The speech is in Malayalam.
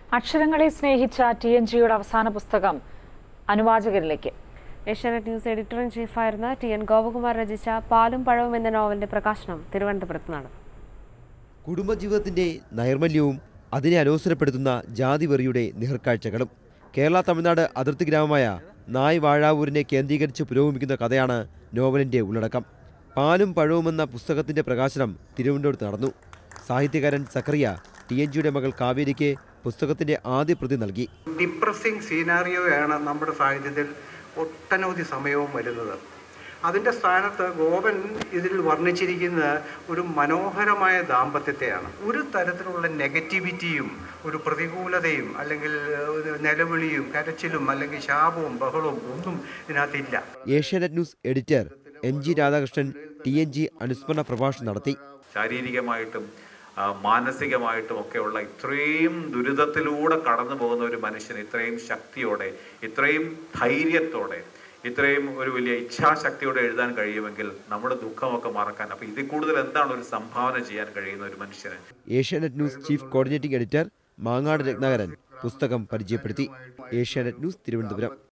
അക്ഷരങ്ങളെ സ്നേഹിച്ച ടി എൻ ജിയുടെ അവസാന പുസ്തകം അനുവാചകരിലേക്ക് ഏഷ്യാനെറ്റ് ന്യൂസ് എഡിറ്റർ ഇൻ ചീഫായിരുന്ന ടി എൻ ഗോപകുമാർ രചിച്ച പാലും പഴവും എന്ന നോവലിന്റെ പ്രകാശനം തിരുവനന്തപുരത്ത് നടന്നു കുടുംബജീവിതത്തിന്റെ നൈർമല്യവും അതിനെ അലോസരപ്പെടുത്തുന്ന ജാതിവെറിയുടെ നിഹർക്കാഴ്ചകളും കേരള തമിഴ്നാട് അതിർത്തി ഗ്രാമമായ നായ് വാഴാവൂരിനെ കേന്ദ്രീകരിച്ച് പുരോഗമിക്കുന്ന കഥയാണ് നോവലിന്റെ ഉള്ളടക്കം പാലും പഴവുമെന്ന പുസ്തകത്തിന്റെ പ്രകാശനം തിരുവനന്തപുരത്ത് നടന്നു സാഹിത്യകാരൻ സക്കറിയ ടി എൻ ജിയുടെ മകൾ കാവേരിക്ക് പുസ്തകത്തിന്റെ ആദ്യ പ്രതി നൽകി ഡിപ്രസിങ് സീനാറിയോയാണ് നമ്മുടെ സാഹിത്യത്തിൽ ഒട്ടനവധി സമയവും വരുന്നത് അതിൻ്റെ സ്ഥാനത്ത് ഗോപൻ ഇതിൽ വർണ്ണിച്ചിരിക്കുന്ന ഒരു മനോഹരമായ ദാമ്പത്യത്തെയാണ് ഒരു തരത്തിലുള്ള നെഗറ്റിവിറ്റിയും ഒരു പ്രതികൂലതയും അല്ലെങ്കിൽ ഒരു നിലവിളിയും കരച്ചിലും അല്ലെങ്കിൽ ശാപവും ബഹളവും ഒന്നും ഇതിനകത്തില്ല Asianet news editor M G Radhakrishnan T N G അനുസ്മരണ പ്രഭാഷണം നടത്തി ശാരീരികമായിട്ടും ആ, മാനസികമായിട്ടും ഒക്കെയുള്ള ഇത്രയും ദുരിതത്തിലൂടെ കടന്നു പോകുന്ന ഒരു മനുഷ്യന് ഇത്രയും ശക്തിയോടെ ഇത്രയും ധൈര്യത്തോടെ ഇത്രയും ഒരു വലിയ ഇച്ഛാശക്തിയോടെ എഴുതാൻ കഴിയുമെങ്കിൽ നമ്മുടെ ദുഃഖമൊക്കെ മറക്കാൻ അപ്പൊ ഇതിൽ കൂടുതൽ എന്താണ് ഒരു സംഭാവന ചെയ്യാൻ കഴിയുന്ന ഒരു മനുഷ്യന് Asianet news chief coordinating editor Mangad Ratnakaran പുസ്തകം പരിചയപ്പെടുത്തി ഏഷ്യാനെറ്റ് ന്യൂസ് തിരുവനന്തപുരം